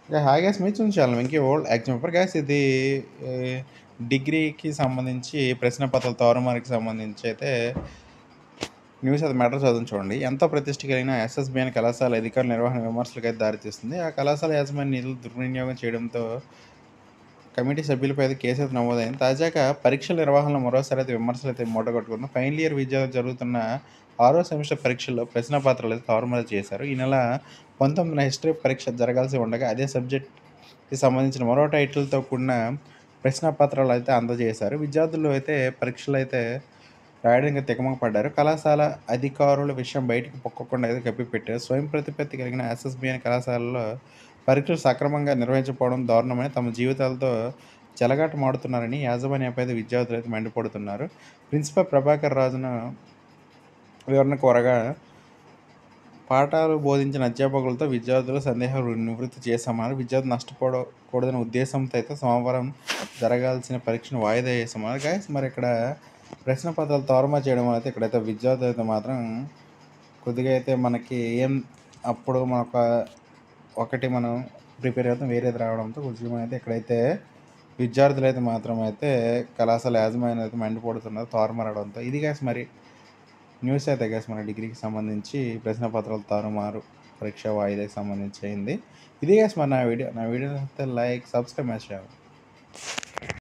ఇక hi guys మీరు చూపించాలి Venky old exam paper guys ఇది ఏ, డిగ్రీకి సంబంధించి ప్రశ్న పత్రాల తారుమారికి సంబంధించి అయితే న్యూస్ అది మ్యాటర్ చదువు చూడండి ఎంతో ప్రతిష్ట కలిగిన ఎస్ఎస్బిఎన్ కళాశాల అధికారుల నిర్వహణ విమర్శలకు అయితే దారితీస్తుంది ఆ కళాశాల యాజమాన్య నిధులు దుర్వినియోగం చేయడంతో కమిటీ సభ్యులపై అయితే కేసు అయితే నమోదైంది తాజాగా పరీక్షల నిర్వహణలో మరోసారి అయితే విమర్శలు అయితే మూటగొట్టుకుంది ఫైనల్ ఇయర్ విద్యార్థులు జరుగుతున్న ఆరో సెమిస్టర్ పరీక్షల్లో ప్రశ్న పత్రాలు అయితే తారుమారు చేశారు ఈ నెల పంతొమ్మిదిన హిస్టరీ పరీక్ష జరగాల్సి ఉండగా అదే సబ్జెక్ట్కి సంబంధించిన మరో టైటిల్తో కూడిన ప్రశ్న పత్రాలు అయితే అందజేశారు విద్యార్థులు అయితే పరీక్షలు అయితే రాయడానికి తికమక పడ్డారు కళాశాల అధికారుల విషయం బయటకు పొక్కకుండా అయితే కప్పిపెట్టారు స్వయం ప్రతిపత్తి కలిగిన ఎస్ఎస్బిఎన్ కళాశాలలో పరీక్షలు సక్రమంగా నిర్వహించకపోవడం దారుణమని తమ జీవితాలతో చెలగాట మాడుతున్నారని యాజమాన్యంపై అయితే విద్యార్థులు అయితే మండిపడుతున్నారు ప్రిన్సిపల్ ప్రభాకర్ రాజును వివరణ కోరగా పాఠాలు బోధించిన అధ్యాపకులతో విద్యార్థులు సందేహాలు నివృత్తి చేశామన్నారు విద్యార్థులు నష్టపోకూడదనే ఉద్దేశంతో అయితే సోమవారం జరగాల్సిన పరీక్షను వాయిదా చేశామన్నారు గాయస్ మరి ఇక్కడ ప్రశ్న పత్రాలు తారుమా చేయడం వల్ల అయితే ఇక్కడైతే విద్యార్థులు అయితే మాత్రం కొద్దిగా అయితే మనకి ఏం అప్పుడు మనొక ఒకటి మనం ప్రిపేర్ అవుతాం వేరేది రావడంతో కొంచెం అయితే ఇక్కడైతే విద్యార్థులు అయితే మాత్రం అయితే కళాశాల యాజమాన్యం అయితే మండిపడుతున్నారు తారుమారడంతో ఇది గ్యాస్ మరి న్యూస్ అయితే గ్యాస్ మన డిగ్రీకి సంబంధించి ప్రశ్న పత్రాలు తారుమారు పరీక్ష వాయిదాకి సంబంధించి అయింది ఇది గ్యాస్ మరి నా వీడియో నా వీడియో అయితే లైక్ సబ్స్క్రైబ్ చేయాలి